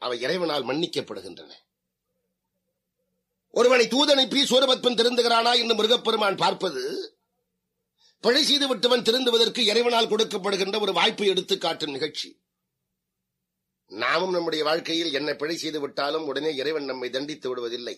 அவை இறைவனால் மன்னிக்கப்படுகின்றன ஒருவனை தூதனுப்பி சூரபத்மன் திருந்துகிறானா என்று முருகப்பெருமான் பார்ப்பது பிழை செய்து விட்டவன் திருந்துவதற்கு இறைவனால் கொடுக்கப்படுகின்ற ஒரு வாய்ப்பை எடுத்து காட்டும் நிகழ்ச்சி நாமும் நம்முடைய வாழ்க்கையில் என்ன பிழை செய்து விட்டாலும் உடனே இறைவன் நம்மை தண்டித்து விடுவதில்லை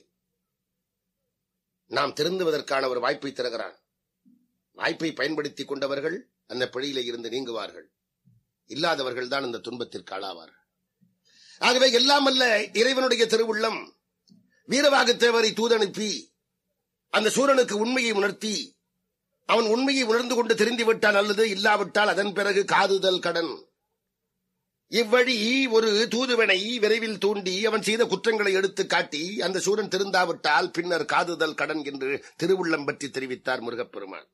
நாம் திருந்துவதற்கான ஒரு வாய்ப்பை தருகிறான் வாய்ப்பை பயன்படுத்திக் கொண்டவர்கள் அந்த பிழையில இருந்து நீங்குவார்கள் இல்லாதவர்கள் தான் இந்த துன்பத்திற்கு ஆளாவார்கள் ஆகவே எல்லாம் அல்ல இறைவனுடைய திருவுள்ளம் வீரவாகத்தேவரை தூதனுப்பி அந்த சூரனுக்கு உண்மையை உணர்த்தி அவன் உண்மையை உணர்ந்து கொண்டு தெரிந்து விட்டால் அல்லது இல்லாவிட்டால் அதன் பிறகு காதுதல் கடன் இவ்வழி ஒரு தூதுவனை விரைவில் தூண்டி அவன் செய்த குற்றங்களை எடுத்து காட்டி அந்த சூரன் திருந்தாவிட்டால் பின்னர் காதுதல் கடன் என்று திருவுள்ளம் பற்றி தெரிவித்தார் முருகப்பெருமான்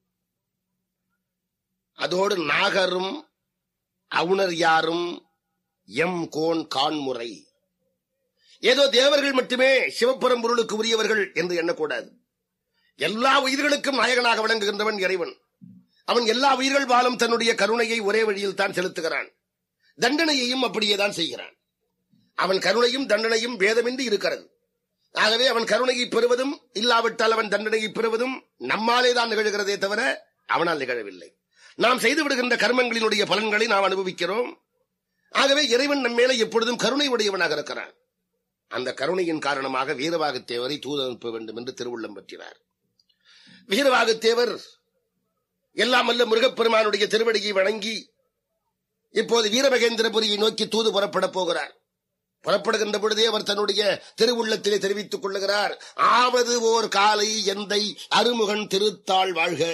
அதோடு நாகரும் அவுணர் யாரும் எம் கோன் கான்முறை ஏதோ தேவர்கள் மட்டுமே சிவபெரும்பொருளுக்கு உரியவர்கள் என்று எண்ணக்கூடாது எல்லா உயிர்களுக்கும் நாயகனாக விளங்குகின்றவன் இறைவன் அவன் எல்லா உயிர்கள் வாழும் தன்னுடைய கருணையை ஒரே வழியில் தான் செலுத்துகிறான் தண்டனையையும் அப்படியே தான் செய்கிறான் அவன் கருணையும் தண்டனையும் பேதமின்றி இருக்கிறது ஆகவே அவன் கருணையை பெறுவதும் இல்லாவிட்டால் அவன் தண்டனையை பெறுவதும் நம்மாலே தான் நிகழ்கிறதே தவிர அவனால் நிகழவில்லை நாம் செய்து விடுகின்ற கர்மங்களினுடைய பலன்களை நாம் அனுபவிக்கிறோம் ஆகவே இறைவன் நம் மேலே எப்பொழுதும் கருணை உடையவனாக இருக்கிறான் அந்த கருணையின் காரணமாக வீரவாகத்தேவரை தூது அனுப்ப வேண்டும் என்று திருவுள்ளம் பற்றினார் வீரவாகத்தேவர் எல்லாம் அல்ல முருகப்பெருமானுடைய திருவடியை வணங்கி இப்போது வீரமகேந்திரபுரியை நோக்கி தூது புறப்பட போகிறார் புறப்படுகின்ற பொழுதே அவர் தன்னுடைய திருவுள்ளத்திலே தெரிவித்துக் கொள்ளுகிறார் ஆவது ஓர் காலை எந்தை அருமுகன் திருத்தாள் வாழ்க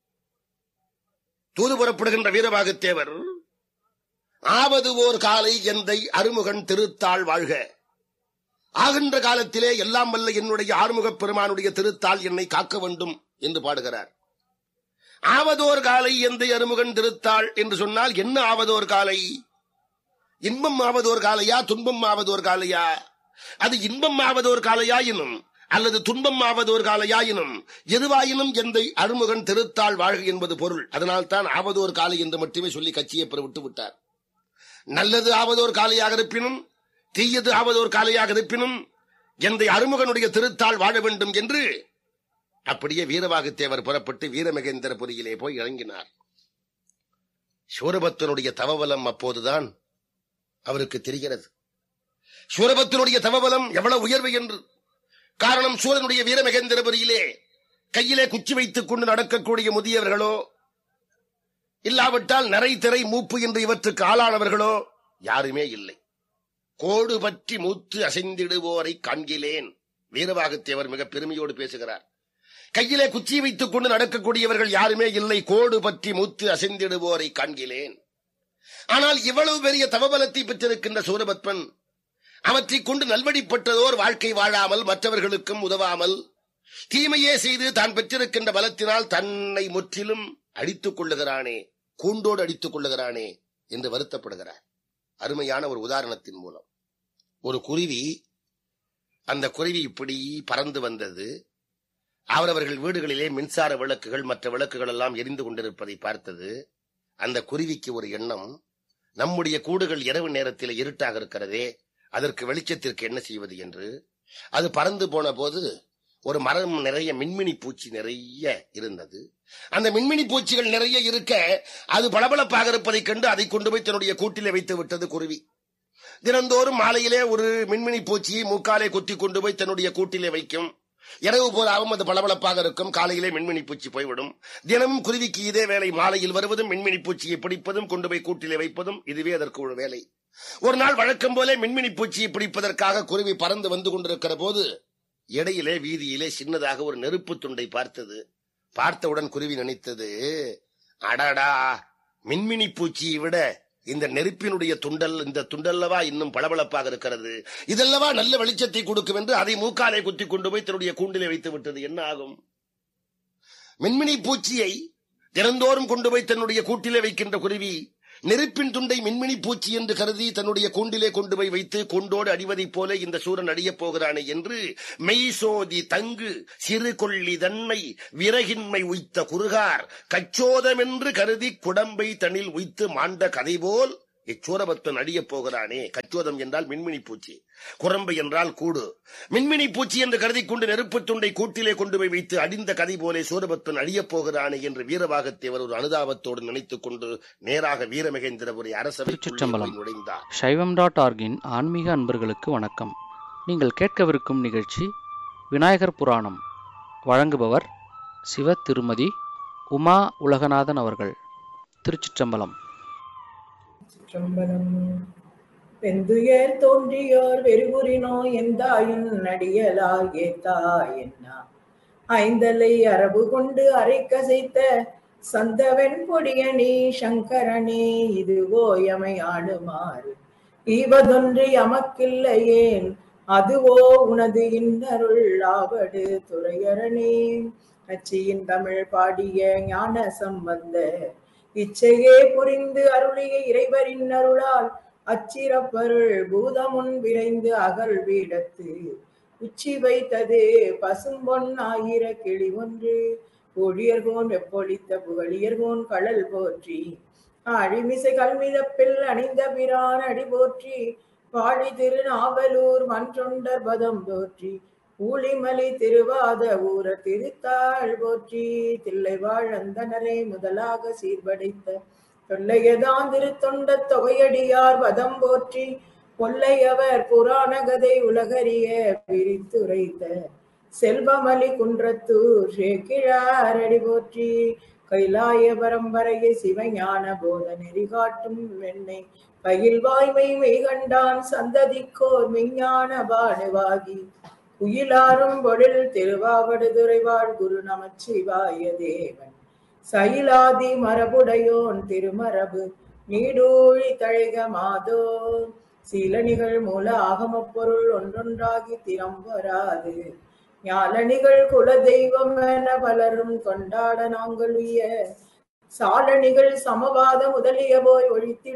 தூது புறப்படுகின்ற வீரவாகத்தேவர் ஆவது ஓர் காலை எந்தை அருமுகன் திருத்தாள் வாழ்க ஆகின்ற காலத்திலே எல்லாம் வல்ல என்னுடைய ஆறுமுகப் பெருமானுடைய திருத்தாள் என்னை காக்க வேண்டும் என்று பாடுகிறார் ஆவதோர் காலை எந்தை அருமுகன் திருத்தாள் என்று சொன்னால் என்ன ஆவதோர் காலை இன்பம் ஆவதோர் காலையா துன்பம் ஆவதோர் காலையா அது இன்பம் ஆவதோர் காலையாயினும் அல்லது துன்பம் ஆவதோர் காலையாயினும் எதுவாயினும் எந்தை அருமுகன் திருத்தாள் வாழ்க என்பது பொருள் அதனால் தான் ஆவதோர் காலை என்று மட்டுமே சொல்லி கட்சியை பெறவிட்டு விட்டார் நல்லது ஆவதோர் காலையாக இருப்பினும் தீயது ஆவதோர் காலையாக இருப்பினும் எந்தை அருமுகனுடைய திருத்தாள் வாழ வேண்டும் என்று அப்படியே வீரவாகத்தேவர் புறப்பட்டு வீரமகேந்திரபுரியிலே போய் இறங்கினார் சூரபத்தனுடைய தவபலம் அப்போதுதான் அவருக்கு தெரிகிறது சூரபத்தனுடைய தவபலம் எவ்வளவு உயர்வு என்று காரணம் சூரனுடைய வீரமகேந்திரபுரியிலே கையிலே குச்சி வைத்துக் கொண்டு நடக்கக்கூடிய முதியவர்களோ இல்லாவிட்டால் நரை திரை மூப்பு என்று இவற்றுக்கு ஆளானவர்களோ யாருமே இல்லை கோடு பற்றி மூத்து அசைந்திடுவோரை காண்கிலேன் வீரவாகத்தேவர் மிக பெருமையோடு பேசுகிறார் கையிலே குச்சி வைத்துக் கொண்டு நடக்கக்கூடியவர்கள் யாருமே இல்லை கோடு பற்றி மூத்து அசைந்திடுவோரை காண்கிலேன் ஆனால் இவ்வளவு பெரிய தவபலத்தை பெற்றிருக்கின்ற சூரபத்மன் அவற்றைக் கொண்டு நல்வழிப்பட்டதோர் வாழ்க்கை வாழாமல் மற்றவர்களுக்கும் உதவாமல் தீமையே செய்து தான் பெற்றிருக்கின்ற பலத்தினால் தன்னை முற்றிலும் அடித்துக் கொள்ளுகிறானே கூண்டோடு அடித்துக் கொள்ளுகிறானே என்று வருத்தப்படுகிறார் அருமையான ஒரு உதாரணத்தின் மூலம் ஒரு குருவி அந்த குருவி இப்படி பறந்து வந்தது அவரவர்கள் வீடுகளிலே மின்சார விளக்குகள் மற்ற விளக்குகள் எல்லாம் எரிந்து கொண்டிருப்பதை பார்த்தது அந்த குருவிக்கு ஒரு எண்ணம் நம்முடைய கூடுகள் இரவு நேரத்தில் இருட்டாக இருக்கிறதே அதற்கு வெளிச்சத்திற்கு என்ன செய்வது என்று அது பறந்து போன போது ஒரு மரம் நிறைய மின்மினி பூச்சி நிறைய இருந்தது அந்த மின்மினி பூச்சிகள் நிறைய இருக்க அது பளபளப்பாக இருப்பதைக் கண்டு அதை கொண்டு போய் தன்னுடைய கூட்டிலே வைத்து விட்டது குருவி தினந்தோறும் மாலையிலே ஒரு மின்மினி பூச்சியை மூக்காலே கொத்தி கொண்டு போய் தன்னுடைய கூட்டிலே வைக்கும் இரவு போதாவும் அது பளபளப்பாக இருக்கும் காலையிலே மின்மினி பூச்சி போய்விடும் தினமும் குருவிக்கு இதே வேலை மாலையில் வருவதும் மின்மினி பூச்சியை பிடிப்பதும் கொண்டு போய் கூட்டிலே வைப்பதும் இதுவே அதற்கு ஒரு வேலை ஒரு நாள் வழக்கம் போல மின்மினி பூச்சியை பிடிப்பதற்காக குருவி பறந்து வந்து கொண்டிருக்கிற போது இடையிலே வீதியிலே சின்னதாக ஒரு நெருப்பு துண்டை பார்த்தது பார்த்தவுடன் குருவி நினைத்தது அடடா மின்மினி பூச்சியை விட இந்த நெருப்பினுடைய துண்டல் இந்த துண்டல்லவா இன்னும் பளபளப்பாக இருக்கிறது இதல்லவா நல்ல வெளிச்சத்தை கொடுக்கும் என்று அதை மூக்காலை குத்தி கொண்டு போய் தன்னுடைய கூண்டிலே வைத்து விட்டது என்ன ஆகும் மின்மினி பூச்சியை தினந்தோறும் கொண்டு போய் தன்னுடைய கூட்டிலே வைக்கின்ற குருவி நெருப்பின் துண்டை மின்மினி பூச்சி என்று கருதி தன்னுடைய கூண்டிலே கொண்டு போய் வைத்து கொண்டோடு அடிவதைப் போல இந்த சூரன் அடியப் போகிறானே என்று மெய்சோதி தங்கு சிறு கொள்ளி தன்னை விறகின்மை உய்த்த குறுகார் கச்சோதமென்று கருதி குடம்பை தனில் உய்த்து மாண்ட கதை போல் இச்சூரபத்தன் அழியப் போகிறானே கச்சோதம் என்றால் மின்மினி பூச்சி குரம்பு என்றால் கூடு மின்மினி பூச்சி என்று கருதிக் கொண்டு நெருப்புத் துண்டை கூட்டிலே கொண்டு போய் வைத்து அடிந்த கதை போலே சூரபத்தன் அழியப் போகிறானே என்று வீரபாகத்தேவர் ஒரு அனுதாபத்தோடு நினைத்துக் கொண்டு நேராக வீரமகேந்திரபுரி அரசவை திருச்சிற்றம்பலம். நுழைந்தார் சைவம் டாட் ஆர்கின் ஆன்மீக அன்பர்களுக்கு வணக்கம் நீங்கள் கேட்கவிருக்கும் நிகழ்ச்சி விநாயகர் புராணம் வழங்குபவர் சிவ திருமதி உமா உலகநாதன் அவர்கள் திருச்சிற்றம்பலம் சிற்றம்பலம் வெந்துயர் தோன்றியோர் வெறுகுறினோ எந்தாயின் நடியலால் ஏத்தாய் என்ன ஐந்தலை அரபு கொண்டு அரைக்கசைத்த சந்தவன் பொடியணி சங்கரனே இதுவோ எமை ஆடுமாறு ஈவதொன்று எமக்கில்லையேன் அதுவோ உனது இன்னருள் ஆவடு துறையரணே நச்சியின் தமிழ் பாடிய ஞான சம்பந்த இச்சையே புரிந்து அருளிய இறைவரின் அருளால் அச்சிறப்பருள் பூதமுன் விரைந்து அகல் வீடத்து உச்சி வைத்தது பசும்பொன் ஆயிர கிளி ஒன்று பொழியர்கோன் வெப்பொழித்த புகழியர்கோன் கடல் போற்றி அழிமிசை கல்மிதப்பில் அணிந்த பிரான் அடி போற்றி வாழி திருநாவலூர் மன்றொண்டர் பதம் போற்றி ஊழிமலி திருவாத ஊர திருத்தாள் போற்றி தில்லை வாழந்தனரை முதலாக சீர்படைத்த தொல்லையதான் திருத்தொண்ட தொகையடியார் வதம் போற்றி கொல்லையவர் புராண கதை உலகறிய விரித்துரைத்த செல்வமலி குன்றத்தூர் சேக்கிழாரடி போற்றி கைலாய பரம்பரையை சிவஞான போத நெறி காட்டும் வெண்ணை பயில் வாய்மை மெய்கண்டான் சந்ததிக்கோர் மெஞ்ஞான பாடுவாகி குயிலாரும் பொழில் திருவாவடுதுறை வாழ் குரு நமச்சிவாய தேவன் சயிலாதி மரபுடையோன் திருமரபு நீடூழி தழைக மாதோ சீலனிகள் மூல ஆகமப் பொருள் ஒன்றொன்றாகி திறம்பொராது ஞாலணிகள் குல தெய்வம் என பலரும் கொண்டாட நாங்கள் உய சாலணிகள் சமவாத முதலிய போய் ஒழித்திட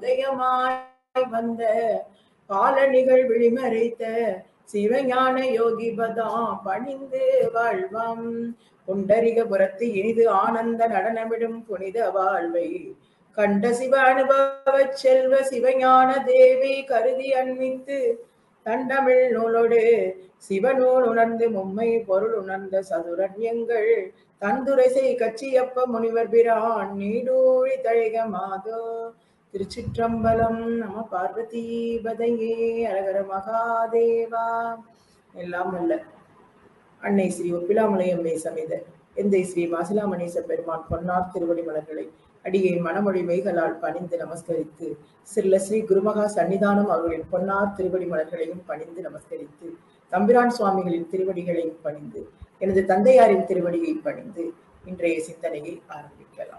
உதயமாய் வந்த பாலணிகள் விழிமறைத்த சிவஞான யோகி பதாம் பணிந்து வாழ்வாம் புண்டரிகபுரத்து இனிது ஆனந்த நடனமிடும் புனித வாழ்வை கண்ட சிவ அனுபவ செல்வ சிவஞான தேவி கருதி அன்மித்து தண்டமிழ் நூலோடு சிவநூல் உணர்ந்து மும்மை பொருள் உணர்ந்த சதுரண்யங்கள் தந்துரைசை கச்சியப்ப முனிவர் பிரான் நீடூழி தழைக மாதோ திருச்சிற்றம்பலம் நம பார்வதி பதையே அரகர மகாதேவா எல்லாம் அல்ல அன்னை ஸ்ரீ ஒப்பிலாமலையம்மை சமேத எந்தை ஸ்ரீ மாசிலாமணேச பெருமான் பொன்னார் திருவடி மலர்களை அடியை மனமொழி மெய்களால் பணிந்து நமஸ்கரித்து சில்ல ஸ்ரீ குருமகா சன்னிதானம் அவர்களின் பொன்னார் திருவடி மலர்களையும் பணிந்து நமஸ்கரித்து தம்பிரான் சுவாமிகளின் திருவடிகளையும் பணிந்து எனது தந்தையாரின் திருவடியை பணிந்து இன்றைய சிந்தனையை ஆரம்பிக்கலாம்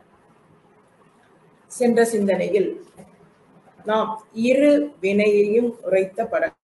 சென்ற சிந்தனையில் நாம் இரு வினையையும் உரைத்த படம்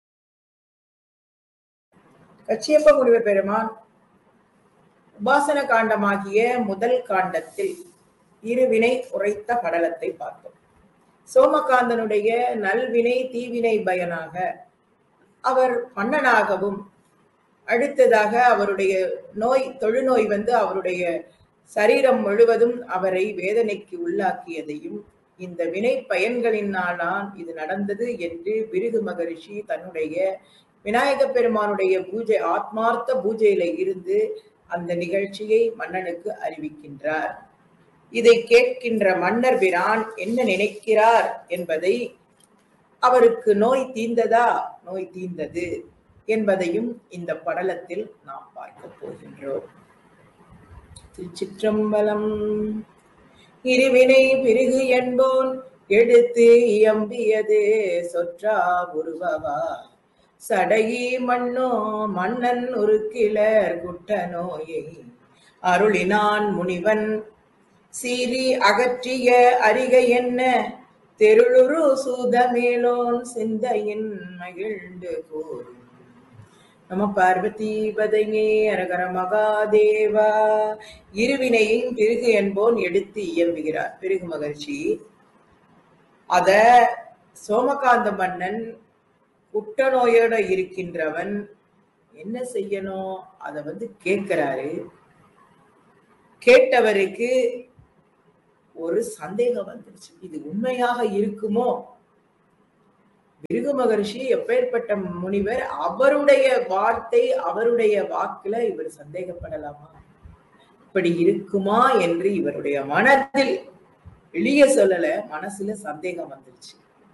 கச்சியப்ப முனிவ பெருமான் உபாசன காண்டமாகிய முதல் காண்டத்தில் இருவினை உரைத்த படலத்தை பார்த்தோம் சோமகாந்தனுடைய நல்வினை தீவினை பயனாக அவர் மன்னனாகவும் அடுத்ததாக அவருடைய நோய் தொழுநோய் வந்து அவருடைய சரீரம் முழுவதும் அவரை வேதனைக்கு உள்ளாக்கியதையும் இந்த வினை பயன்களினால்தான் இது நடந்தது என்று பிருகு மகரிஷி தன்னுடைய விநாயக பெருமானுடைய பூஜை ஆத்மார்த்த பூஜையில இருந்து அந்த நிகழ்ச்சியை மன்னனுக்கு அறிவிக்கின்றார் இதை கேட்கின்ற மன்னர் பிரான் என்ன நினைக்கிறார் என்பதை அவருக்கு நோய் தீந்ததா நோய் தீந்தது என்பதையும் இந்த படலத்தில் நாம் பார்க்க போகின்றோம் திருச்சிற்றம்பலம் இருவினை பிறகு என்போன் எடுத்து இயம்பியது சொற்றா உருவவா சடையி மண்ணோ மன்னன் உருக்கிலர் குட்ட நோயை அருளினான் முனிவன் சீறி அகற்றிய அரிகை என்ன தெருளுரு சூதமேலோன் சிந்தையின் மகிழ்ந்து கூறும் நம பார்வதி பதையே அரகர மகாதேவா இருவினையின் பிறகு என்போன் எடுத்து இயம்புகிறார் பிறகு மகிழ்ச்சி அத சோமகாந்த மன்னன் குட்ட நோயோட இருக்கின்றவன் என்ன செய்யணும் அத வந்து கேட்கிறாரு கேட்டவருக்கு ஒரு சந்தேகம் வந்துருச்சு இது உண்மையாக இருக்குமோ பிருகு மகரிஷி எப்பேற்பட்ட முனிவர் அவருடைய வார்த்தை அவருடைய வாக்குல இவர் சந்தேகப்படலாமா இப்படி இருக்குமா என்று இவருடைய மனத்தில் வெளிய சொல்லல மனசுல சந்தேகம் வந்துருச்சு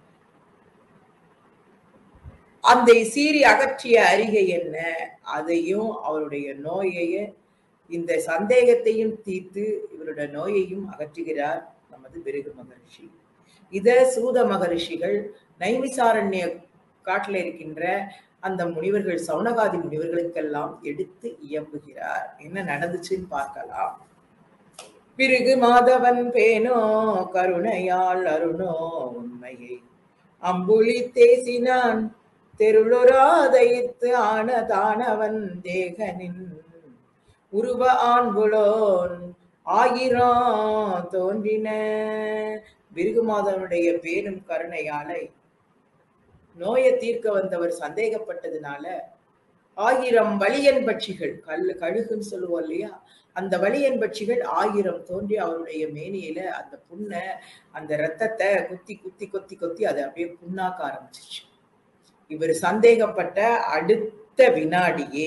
அந்த சீறி அகற்றிய அறிகை என்ன அதையும் அவருடைய நோயைய இந்த சந்தேகத்தையும் தீர்த்து இவருடைய நோயையும் அகற்றுகிறார் நமது பிருகு மகரிஷி இத சூத மகரிஷிகள் நைமிசாரண்ய காட்டில் இருக்கின்ற அந்த முனிவர்கள் சவுனகாதி முனிவர்களுக்கெல்லாம் எடுத்து இயம்புகிறார் என்ன நடந்துச்சுன்னு பார்க்கலாம் பிறகு மாதவன் பேனோ கருணையால் அருணோ உண்மையை அம்புலி தேசினான் தெருளுராதைத்து ஆன தானவன் தேகனின் உருவ ஆண்புலோன் ஆயிரம் தோன்றின பிருகுமாதவனுடைய பேரும் கருணையாலை நோயை தீர்க்க வந்தவர் சந்தேகப்பட்டதுனால ஆயிரம் வலியன் பட்சிகள் கல் கழுகுன்னு சொல்லுவோம் இல்லையா அந்த வலியன் பட்சிகள் ஆயிரம் தோன்றி அவருடைய மேனியில அந்த புண்ணை அந்த ரத்தத்தை குத்தி குத்தி கொத்தி கொத்தி அதை அப்படியே புண்ணாக்க ஆரம்பிச்சிச்சு இவர் சந்தேகப்பட்ட அடுத்த வினாடியே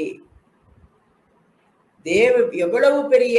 தேவ எவ்வளவு பெரிய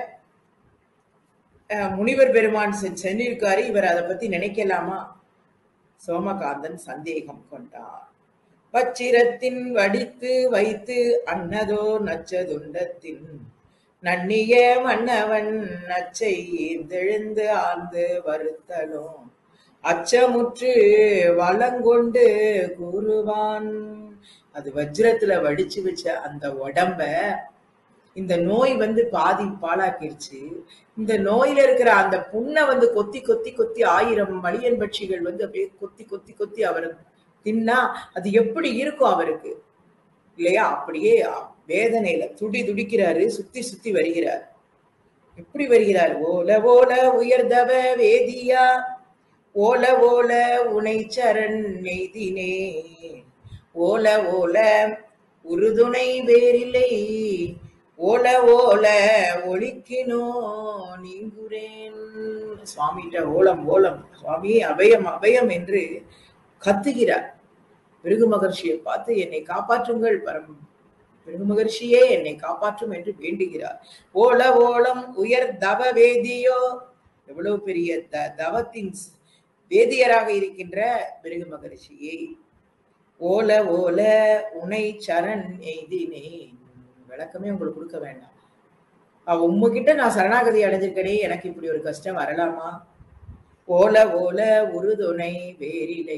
அஹ், முனிவர் பெருமான் செ- சென்றிருக்காரு இவர் அதை பத்தி நினைக்கலாமா சோமகாந்தன் சந்தேகம் கொண்டார் வச்சிரத்தின் வடித்து வைத்து அன்னதோ நச்சதுண்டத்தின் நன்னிய மன்னவன் நச்சை ஈர்ந்தெழுந்து ஆர்ந்து வருத்தலும் அச்சமுற்று வளங்கொண்டு கூறுவான் அது வஜ்ரத்துல வடிச்சு வச்ச அந்த உடம்ப இந்த நோய் வந்து பாதி பாழாக்கிருச்சு இந்த நோயில இருக்கிற அந்த புண்ணை வந்து கொத்தி கொத்தி கொத்தி ஆயிரம் மலியன் பட்சிகள் வந்து அப்படியே கொத்தி கொத்தி கொத்தி அவர் தின்னா அது எப்படி இருக்கும் அவருக்கு இல்லையா அப்படியே வேதனையில துடி துடிக்கிறாரு சுத்தி சுத்தி வருகிறார் எப்படி வருகிறார் ஓல ஓல உயர்தவ வேதியா ஓல ஓல உனை சரண் நெய்தினே ஓல ஓல உறுதுணை வேறில்லை ஓல ஓல ஒழிக்கினோ நீங்குறேன் சுவாமிகிட்ட ஓலம் ஓலம் சுவாமி அபயம் அபயம் என்று கத்துகிறார் பிருகு மகர்ஷியை பார்த்து என்னை காப்பாற்றுங்கள் பரம் பிருகு மகர்ஷியே என்னை காப்பாற்றும் என்று வேண்டுகிறார் ஓல ஓலம் உயர் தவ வேதியோ எவ்வளவு பெரிய த தவத்தின் ஸ்- வேதியராக இருக்கின்ற பிருகு மகரிஷியை ஓல ஓல உனை சரண் எய்தினேன் விளக்கமே உங்களுக்கு கொடுக்க வேண்டாம் அவ உங்ககிட்ட நான் சரணாகதி அடைஞ்சிருக்கனே எனக்கு இப்படி ஒரு கஷ்டம் வரலாமா ஓல ஓல உறுதுணை வேறிலை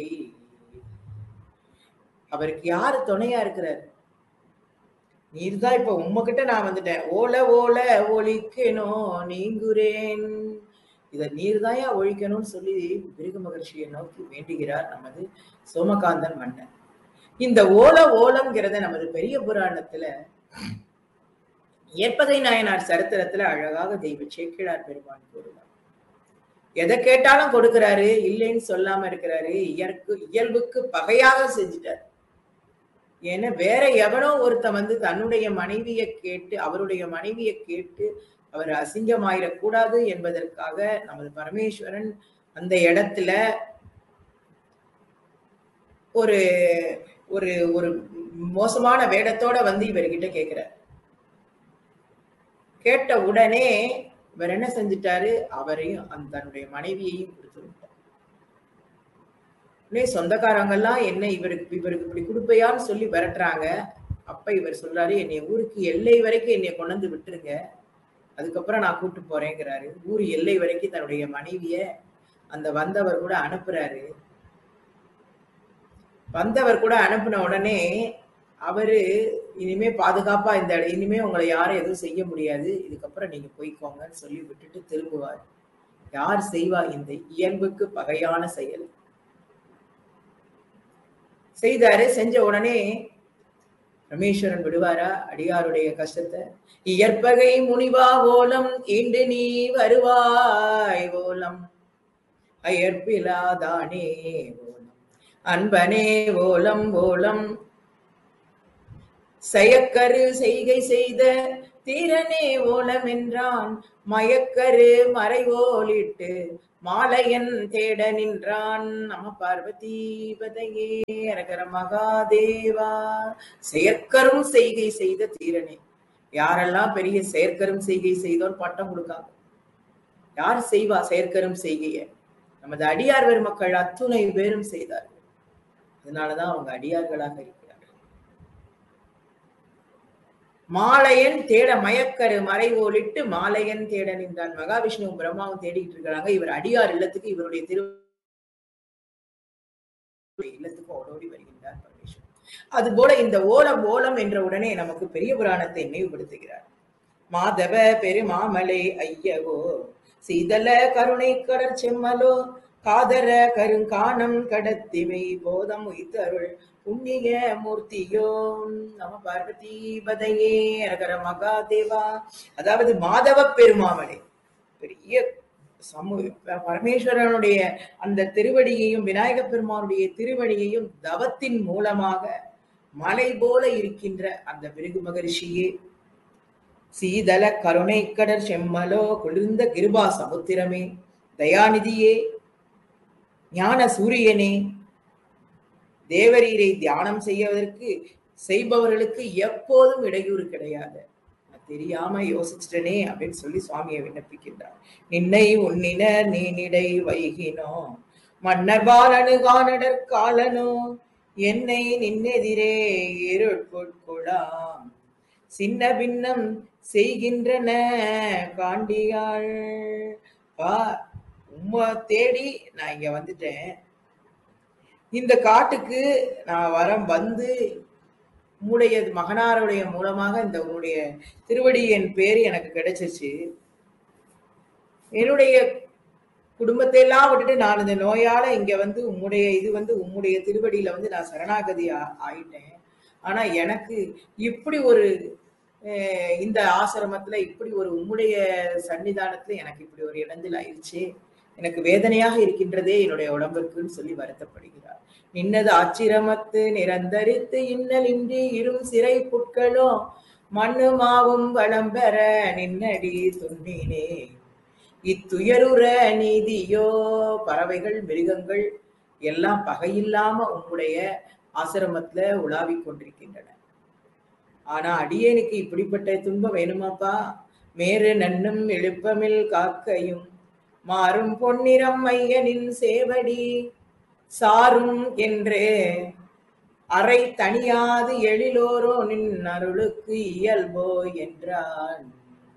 அவருக்கு யாரு துணையா இருக்கிறார் நீர் தான் இப்ப உம்மகிட்ட நான் வந்துட்டேன் ஓல ஓல ஒழிக்கணும் நீங்குறேன் இத நீர் தாயா ஒழிக்கணும்னு சொல்லி பிருகு மகர்ஷியை நோக்கி வேண்டுகிறார் நமது சோமகாந்தன் மன்னன் இந்த ஓல ஓலம்ங்கிறத நமது பெரிய புராணத்துல ஏற்பகை நாயனார் சரித்திரத்துல அழகாக தெய்வ சேக்கிழார் பெருமான் கூறுவார் எதை கேட்டாலும் கொடுக்கிறாரு இல்லைன்னு சொல்லாம இருக்கிறாரு இயற்கு இயல்புக்கு பகையாக செஞ்சுட்டார் ஏன்னா வேற எவனோ ஒருத்தன் வந்து தன்னுடைய மனைவியை கேட்டு அவருடைய மனைவியை கேட்டு அவர் அசிங்கமாயிடக்கூடாது என்பதற்காக நமது பரமேஸ்வரன் அந்த இடத்துல ஒரு ஒரு ஒரு மோசமான வேடத்தோட வந்து இவர்கிட்ட கேட்கிறார் கேட்ட உடனே இவர் என்ன செஞ்சிட்டாரு அவரையும் அந்த தன்னுடைய மனைவியையும் கொடுத்து விட்டார் உடனே சொந்தக்காரங்க எல்லாம் என்ன இவருக்கு இவருக்கு இப்படி கொடுப்பையான்னு சொல்லி விரட்டுறாங்க அப்ப இவர் சொல்றாரு என்னை ஊருக்கு எல்லை வரைக்கும் என்னை கொண்டு வந்து விட்டுருங்க அதுக்கப்புறம் நான் கூட்டு போறேங்கிறாரு ஊர் எல்லை வரைக்கும் தன்னுடைய மனைவிய அந்த வந்தவர் கூட அனுப்புறாரு வந்தவர் கூட அனுப்பின உடனே அவரு இனிமே பாதுகாப்பா இந்த இட- இனிமே உங்களை யாரும் எதுவும் செய்ய முடியாது இதுக்கப்புறம் நீங்க போய்க்கோங்கன்னு சொல்லி விட்டுட்டு திரும்புவார் யார் செய்வா இந்த இயல்புக்கு பகையான செயல் செய்தாரு செஞ்ச உடனே ரமேஸ்வரன் விடுவாரா அடியாருடைய கஷ்டத்தை இயற்பகை முனிவா ஓலம் ஈண்டு நீ வருவாய் ஓலம் அயற்பிலாதானே ஓலம் அன்பனே ஓலம் ஓலம் செயக்கரு செய்கை செய்த தீரனே ஓலம் என்றான் மயக்கரு மறைவோலிட்டு மாலையன் தேட நின்றான் நம பார்வதி பதையே அரகர மகாதேவா செயற்கரும் செய்கை செய்த தீரனே யாரெல்லாம் பெரிய செயற்கரும் செய்கை செய்தோன்னு பட்டம் கொடுக்காங்க யார் செய்வா செயற்கரும் செய்கைய நமது அடியார் பெருமக்கள் அத்துணை பேரும் செய்தார்கள் அதனாலதான் அவங்க அடியார்களாக இருக்கிறார்கள் மாலையன் தேட மயக்கரு மறைவோலிட்டு மாலையன் தேட நின்றான் மகாவிஷ்ணுவும் பிரம்மாவும் தேடிட்டு இருக்கிறாங்க இவர் அடியார் இல்லத்துக்கு இவருடைய திரு இல்லத்துக்கு ஓடோடி வருகின்றார் பரமேஸ்வரன் அதுபோல இந்த ஓலம் ஓலம் என்ற உடனே நமக்கு பெரிய புராணத்தை நினைவுபடுத்துகிறார் மாதவ பெருமாமலை ஐயவோ சீதல கருணை கடற் செம்மலோ காதர கருங்கானம் கடத்திமை போதம் உய்தருள் புண்ணிய மூர்த்தியோ நம பார்வதி பதையே அரகர மகாதேவா அதாவது மாதவ பெருமாமலை பெரிய சமூக பரமேஸ்வரனுடைய அந்த திருவடியையும் விநாயக பெருமானுடைய திருவடியையும் தவத்தின் மூலமாக மலை போல இருக்கின்ற அந்த பிருகு மகரிஷியே சீதல கருணை கடற் செம்மலோ குளிர்ந்த கிருபா சமுத்திரமே தயாநிதியே ஞான சூரியனே தேவரீரை தியானம் செய்வதற்கு செய்பவர்களுக்கு எப்போதும் இடையூறு கிடையாது நான் தெரியாம யோசிச்சிட்டனே அப்படின்னு சொல்லி சுவாமியை விண்ணப்பிக்கின்றார் நின்னை உன்னினர் நீனிடை வைகினோ மன்னர் பாலனு காணடற் காலனோ என்னை நின்னெதிரே இருட்கொட்கொளாம் சின்ன பின்னம் செய்கின்றன காண்டியாள் பா உம்மை தேடி நான் இங்க வந்துட்டேன் இந்த காட்டுக்கு நான் வரம் வந்து உம்முடைய மகனாருடைய மூலமாக இந்த உன்னுடைய திருவடி என் பேர் எனக்கு கிடைச்சிச்சு என்னுடைய குடும்பத்தை எல்லாம் விட்டுட்டு நான் இந்த நோயால இங்க வந்து உம்முடைய இது வந்து உம்முடைய திருவடியில வந்து நான் சரணாகதி ஆ- ஆயிட்டேன் ஆனா எனக்கு இப்படி ஒரு அஹ், இந்த ஆசிரமத்துல இப்படி ஒரு உம்முடைய சன்னிதானத்துல எனக்கு இப்படி ஒரு இடத்தில் ஆயிடுச்சு எனக்கு வேதனையாக இருக்கின்றதே என்னுடைய உடம்பிற்குன்னு சொல்லி வருத்தப்படுகிறார் நின்னது ஆச்சிரமத்து நிரந்தரித்து இன்னலின்றி இரும் சிறை புட்களோ மண்ணு மாவும் வளம் பெற நின்னடி துண்ணினே இத்துயருற நீதியோ பறவைகள் மிருகங்கள் எல்லாம் பகையில்லாம உம்முடைய ஆசிரமத்துல உலாவிக் கொண்டிருக்கின்றன ஆனா அடியேனுக்கு இப்படிப்பட்ட துன்பம் வேணுமாப்பா மேரு நன்னும் எழுப்பமில் காக்கையும் மாறும் பொன்னிறம் ஐயனின் சேவடி சாரும் என்றே அறை தனியாது எழிலோரோ நின் அருளுக்கு இயல்போ என்றான்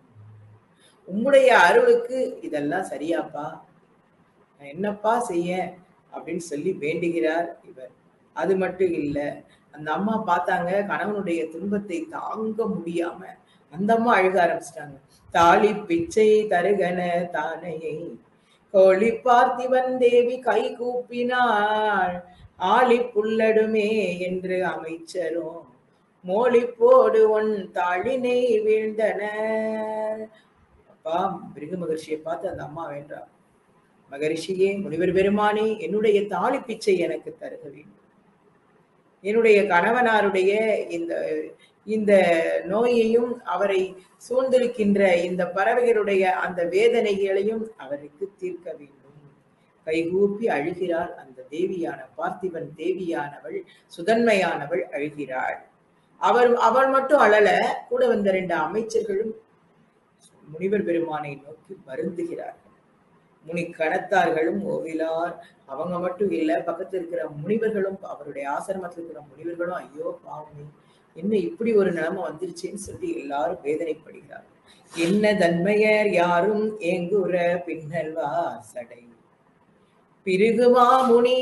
உம்முடைய அருளுக்கு இதெல்லாம் சரியாப்பா நான் என்னப்பா செய்ய அப்படின்னு சொல்லி வேண்டுகிறார் இவர் அது மட்டும் இல்ல அந்த அம்மா பார்த்தாங்க கணவனுடைய துன்பத்தை தாங்க முடியாம அந்த அம்மா அழுக ஆரம்பிச்சிட்டாங்க தாலி பிச்சை தருகன தானையை கோழி பார்த்திவன் தேவி கை கூப்பினாள் ஆளி புல்லடுமே என்று அமைச்சரும் மோளி போடு உன் தாளினை வீழ்ந்தனர் அப்பா பிருகு மகர்ஷியை பார்த்து அந்த அம்மா வேண்டா மகரிஷியே முனிவர் பெருமானே என்னுடைய தாலி பிச்சை எனக்கு தருக வேண்டும் என்னுடைய கணவனாருடைய இந்த இந்த நோயையும் அவரை சூழ்ந்திருக்கின்ற இந்த பறவைகளுடைய அந்த வேதனைகளையும் அவருக்கு தீர்க்க வேண்டும் கைகூப்பி அழுகிறாள் அந்த தேவியான பார்த்திபன் தேவியானவள் சுதன்மையானவள் அழுகிறாள் அவர் அவள் மட்டும் அழல கூட வந்த ரெண்டு அமைச்சர்களும் முனிவர் பெருமானை நோக்கி வருந்துகிறார்கள் முனி கணத்தார்களும் ஓவிலார் அவங்க மட்டும் இல்ல பக்கத்துல இருக்கிற முனிவர்களும் அவருடைய ஆசிரமத்தில் இருக்கிற முனிவர்களும் ஐயோ பாவமே என்ன இப்படி ஒரு நிலைமை வந்துருச்சுன்னு சொல்லி எல்லாரும் வேதனைப்படுகிறார்கள் என்ன தன்மையர் யாரும் ஏங்குற பின்னல்வா சடை பிருகுமா முனி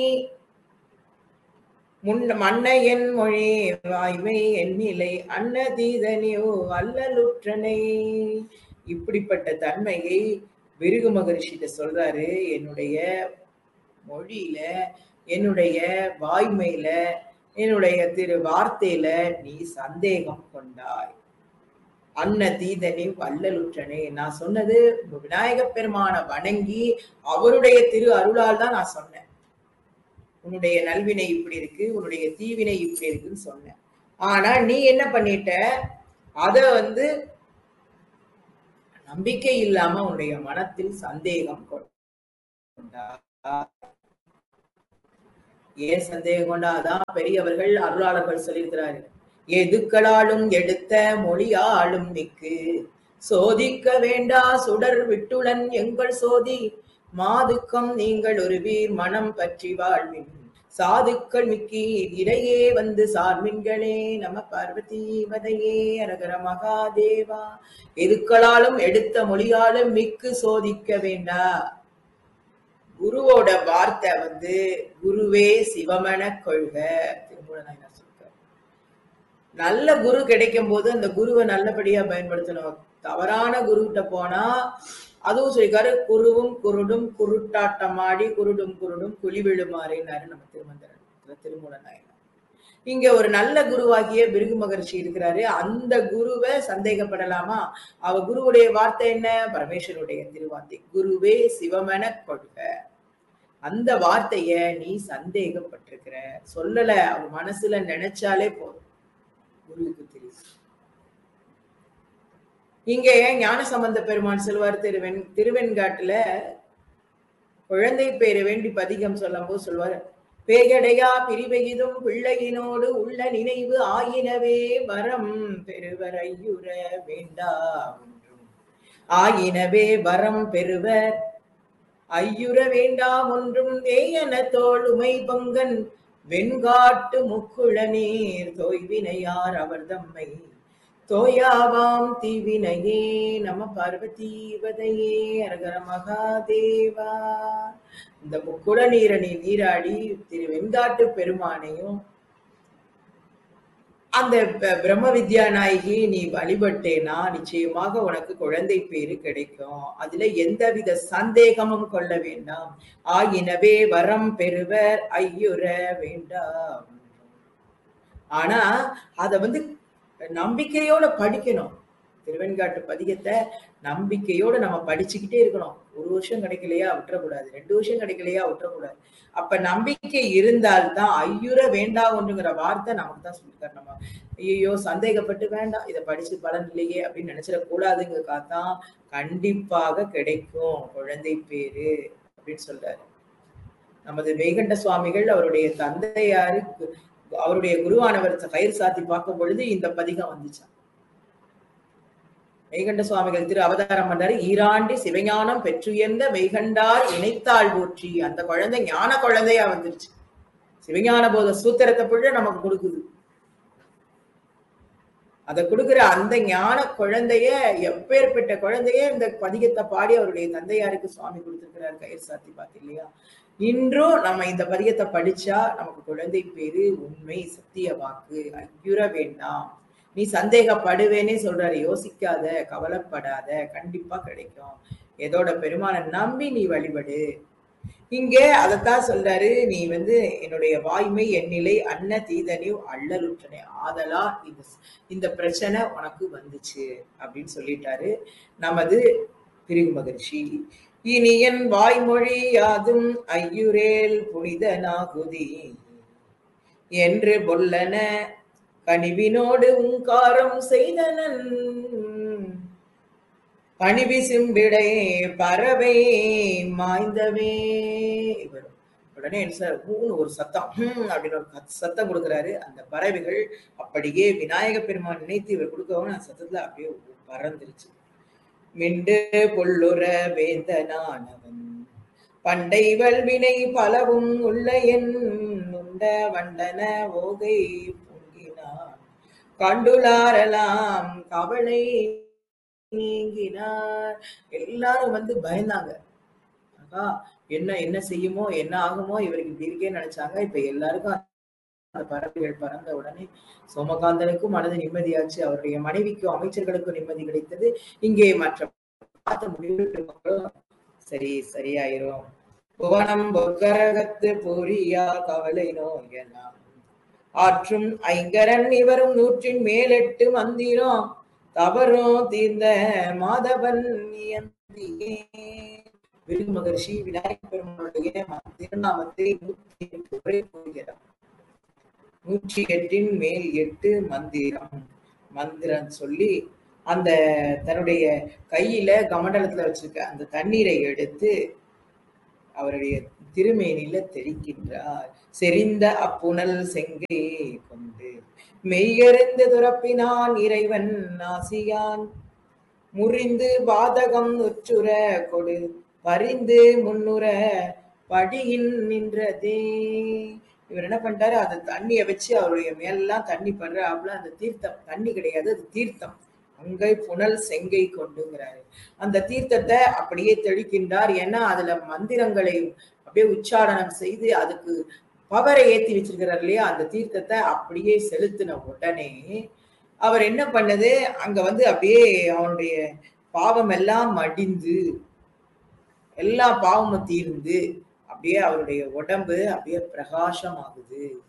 முன் மன்னையன் மொழி வாய்மை எண்ணிலை அன்னதீதனியோ அல்லலுற்றனை இப்படிப்பட்ட தன்மையை விருகு மகரிஷிட்ட சொல்றாரு என்னுடைய மொழியில என்னுடைய வாய்மையில என்னுடைய திரு வார்த்தையில நீ சந்தேகம் கொண்டாய் அன்ன தீதனி வல்லலுற்றனே நான் சொன்னது விநாயக பெருமான வணங்கி அவருடைய திரு அருளால் தான் நான் சொன்னேன் உன்னுடைய நல்வினை இப்படி இருக்கு உன்னுடைய தீவினை இப்படி இருக்குன்னு சொன்னேன் ஆனா நீ என்ன பண்ணிட்ட அத வந்து நம்பிக்கை இல்லாம உன்னுடைய மனத்தில் சந்தேகம் கொண்டா ஏன் சந்தேகம் கொண்டா அதான் பெரியவர்கள் அருளாளர்கள் சொல்லியிருக்கிறார்கள் எதுக்களாலும் எடுத்த மொழியாலும் மிக்கு சோதிக்க வேண்டா சுடர் விட்டுளன் எங்கள் சோதி மாதுக்கம் நீங்கள் ஒரு வீர் மனம் பற்றி வாழ்வின் சாதுக்கள் மிக்கீர் இடையே வந்து சார்மின்களே நம பார்வதி வதையே அரகர மகாதேவா எதுக்களாலும் எடுத்த மொழியாலும் மிக்கு சோதிக்க வேண்டா குருவோட வார்த்தை வந்து குருவே சிவமன கொள்க திருமூலநாயனார் சொல்றார் நல்ல குரு கிடைக்கும் போது அந்த குருவை நல்லபடியா பயன்படுத்தணும் தவறான குருகிட்ட போனா அதுவும் சொல்லிக்காரு குருவும் குருடும் குருட்டாட்டமாடி குருடும் குருடும் குழி விழுமாறினாரு நம்ம திருமந்திரன் திருமூல நாயனார் இங்க ஒரு நல்ல குருவாகிய பிருகு மகர்ஷி இருக்கிறாரு அந்த குருவை சந்தேகப்படலாமா அவ குருவுடைய வார்த்தை என்ன பரமேஸ்வருடைய திருவார்த்தை குருவே சிவமென கொள்க அந்த வார்த்தைய நீ சந்தேகப்பட்டிருக்கிற சொல்லல அவ மனசுல நினைச்சாலே போதும் குருவுக்கு தெரியும் இங்க ஞான சம்பந்த பெருமான் செல்வார் திருவெண் திருவெண்காட்டுல குழந்தை பேரை வேண்டி பதிகம் சொல்லும் போது சொல்வார் பேயடையா பிரிவெய்தும் பிள்ளையினோடு உள்ள நினைவு ஆயினவே வரம் பெறுவர் ஐயுற வேண்டா ஒன்றும் ஆயினவே வரம் பெறுவர் ஐயுற வேண்டாம் ஒன்றும் தேயன தோளுமை பங்கன் வெண்காட்டு முக்குள நீர் தோய்வினையார் அவர் தம்மை தோயாவாம் தீவினையே நம பார்வதீவதையே அரகர மகாதேவா இந்த முக்குட நீரணி நீராடி திரு வெண்காட்டு பெருமானையும் அந்த ப- பிரம்ம வித்யா நாயகி நீ வழிபட்டேனா நிச்சயமாக உனக்கு குழந்தை பேரு கிடைக்கும் அதுல எந்தவித சந்தேகமும் கொள்ள வேண்டாம் ஆயினவே வரம் பெறுவர் ஐயுற வேண்டாம் ஆனா அத வந்து நம்பிக்கையோட படிக்கணும் திருவெண்காட்டு பதிகத்தை நம்பிக்கையோட நம்ம படிச்சுக்கிட்டே இருக்கணும் ஒரு வருஷம் கிடைக்கலையா விட்டுறக்கூடாது ரெண்டு வருஷம் கிடைக்கலையா விட்டுறக்கூடாது அப்ப நம்பிக்கை இருந்தால்தான் ஐயுற வேண்டாம் ஒன்றுங்கிற வார்த்தை நமக்கு தான் சொல்லிருக்காரு நம்ம ஐயோ சந்தேகப்பட்டு வேண்டாம் இதை படிச்சு பலன் இல்லையே அப்படின்னு நினைச்சிடக்கூடாதுங்கிறக்காக தான் கண்டிப்பாக கிடைக்கும் குழந்தை பேரு அப்படின்னு சொல்றாரு நமது மெய்கண்ட சுவாமிகள் அவருடைய தந்தையாருக்கு அவருடைய குருவானவர் கயிறு சாத்தி பார்க்கும் பொழுது இந்த பதிகம் வந்துச்சான் மெய்கண்ட சுவாமிகள் திரு அவதாரம் பண்ணாரு ஈராண்டி சிவஞானம் பெற்றுயர்ந்த மெய்கண்டார் இணைத்தாள் போற்றி அந்த குழந்தை ஞான குழந்தையா வந்துருச்சு சிவஞான போத சூத்திரத்தை புள்ள நமக்கு கொடுக்குது அதை கொடுக்கிற அந்த ஞான குழந்தைய எப்பேற்பட்ட குழந்தைய இந்த பதிகத்தை பாடி அவருடைய தந்தையாருக்கு சுவாமி கொடுத்திருக்கிறார் கயிறு சாத்தி பார்த்து இல்லையா இன்றும் நம்ம இந்த பதிகத்தை படிச்சா நமக்கு குழந்தை பேரு உண்மை சத்திய வாக்கு ஐயுற வேண்டாம் நீ சந்தேகப்படுவேனே சொல்றாரு யோசிக்காத கவலைப்படாத கண்டிப்பா கிடைக்கும் எதோட பெருமானை நம்பி நீ வழிபடு இங்கே அதைத்தான் சொல்றாரு நீ வந்து என்னுடைய வாய்மை எண்ணிலை அன்ன தீதனி அள்ளலுற்றனே ஆதலா இந்த இந்த பிரச்சனை உனக்கு வந்துச்சு அப்படின்னு சொல்லிட்டாரு நமது பிரிவு மகிழ்ச்சி இனியன் வாய்மொழி யாதும் ஐயுரேல் புனிதனாகுதி என்று பொல்லன கனிவினோடு உங்காரம் செய்தனன் பணிவி சிம்பிடை பறவை மாய்ந்தவே இவர் உடனே என்ன சார் ஊன்னு ஒரு சத்தம் ஹம் அப்படின்னு ஒரு கத்- சத்தம் கொடுக்குறாரு அந்த பறவைகள் அப்படியே விநாயக பெருமான் நினைத்து இவர் கொடுக்கவும் அந்த சத்தத்துல அப்படியே பறந்துருச்சு மிண்டு புல்லுற வேந்தனானவன் பண்டை வல்வினை பலவும் உள்ள என் உண்ட வண்டன ஓகை பொங்கினான் கண்டுளாரெல்லாம் கவலை நீங்கினார் எல்லாரும் வந்து பயந்தாங்க ஆகா என்ன என்ன செய்யுமோ என்ன ஆகுமோ இவருக்கு இப்படி இருக்கேன்னு நினைச்சாங்க இப்ப எல்லாருக்கும் அந்த பறவைகள் பறந்த உடனே சோமகாந்தனுக்கும் மனது நிம்மதியாச்சு அவருடைய மனைவிக்கும் அமைச்சர்களுக்கும் நிம்மதி கிடைத்தது இங்கே மற்ற பார்த்த முடிவு சரி சரியாயிரும் புவனம் பொற்கரகத்து பூரியா கவலை நோயலாம் ஆற்றும் ஐங்கரன் இவரும் நூற்றின் மேலெட்டு மந்திரம் தவறும் தீர்ந்த மாதவன் நியந்தியே விருது மகர்ஷி விநாயகப் பெருமானுடைய திருநாமத்தை நூற்றி எட்டு முறை கூறுகிறார் நூற்றி எட்டின் மேல் எட்டு மந்திரம் மந்திரம் சொல்லி அந்த தன்னுடைய கையில கமண்டலத்துல வச்சிருக்க அந்த தண்ணீரை எடுத்து அவருடைய திருமேனில தெளிக்கின்றார் செறிந்த அப்புனல் செங்கை கொண்டு மெய்யறிந்து துறப்பினான் இறைவன் நாசியான் முறிந்து பாதகம் உற்றுற கொடு பரிந்து முன்னுற படியின் நின்றதே இவர் என்ன பண்ணிட்டாரு அந்த தண்ணிய வச்சு அவருடைய மேலெல்லாம் தண்ணி படுற அப்பல அந்த தீர்த்தம் தண்ணி கிடையாது அது தீர்த்தம் அங்கை புனல் செங்கை கொண்டுங்கிறாரு அந்த தீர்த்தத்தை அப்படியே தெளிக்கின்றார் ஏன்னா அதுல மந்திரங்களை அப்படியே உச்சாரணம் செய்து அதுக்கு பவரை ஏத்தி வச்சிருக்கிறார் இல்லையா அந்த தீர்த்தத்தை அப்படியே செலுத்தின உடனே அவர் என்ன பண்ணது அங்க வந்து அப்படியே அவனுடைய பாவம் எல்லாம் மடிந்து எல்லா பாவமும் தீர்ந்து அப்படியே அவருடைய உடம்பு அப்படியே பிரகாசமாகுது